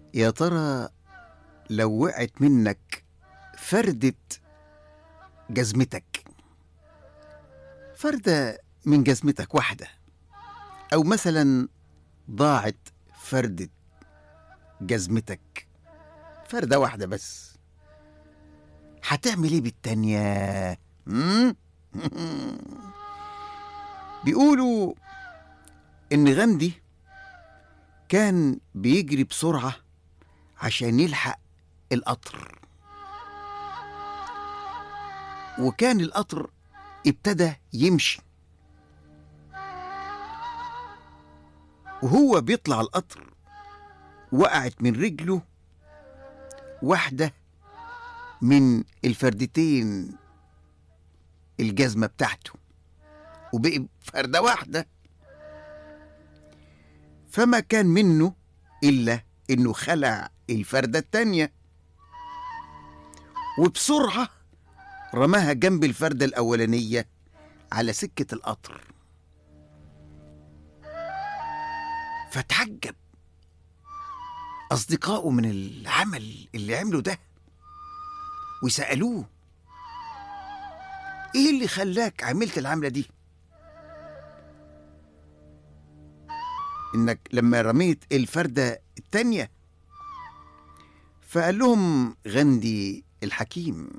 يا ترى لو وقعت منك فردة جزمتك فردة من جزمتك واحدة أو مثلا ضاعت فردة جزمتك فردة واحدة بس هتعمل ايه بالتانية؟ مم؟ بيقولوا إن غاندي كان بيجري بسرعة عشان يلحق القطر وكان القطر ابتدى يمشي وهو بيطلع القطر وقعت من رجله واحدة من الفردتين الجزمة بتاعته وبقي فردة واحدة فما كان منه إلا إنه خلع الفردة التانية وبسرعة رماها جنب الفردة الأولانية على سكة القطر فتعجب أصدقائه من العمل اللي عمله ده وسألوه إيه اللي خلاك عملت العملة دي؟ إنك لما رميت الفردة التانية فقال لهم غندي الحكيم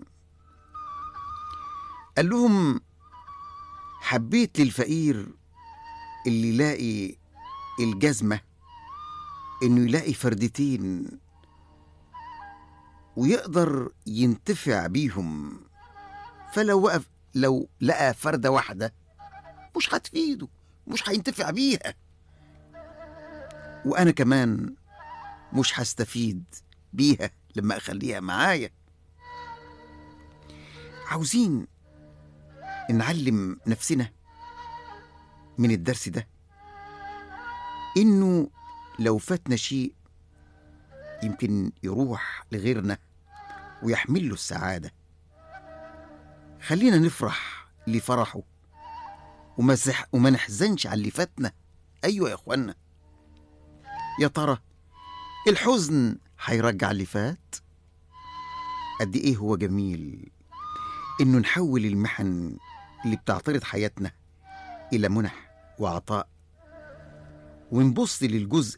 قال لهم حبيت للفقير اللي يلاقي الجزمة إنه يلاقي فردتين ويقدر ينتفع بيهم فلو وقف لو لقى فردة واحدة مش هتفيده مش هينتفع بيها وأنا كمان مش هستفيد بيها لما أخليها معايا عاوزين نعلم نفسنا من الدرس ده إنه لو فاتنا شيء يمكن يروح لغيرنا ويحمل له السعادة خلينا نفرح لفرحه وما, زح وما نحزنش على اللي فاتنا أيوة يا إخوانا يا ترى الحزن هيرجع اللي فات قد إيه هو جميل إنه نحول المحن اللي بتعترض حياتنا إلى منح وعطاء ونبص للجزء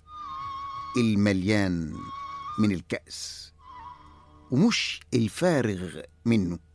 المليان من الكأس ومش الفارغ منه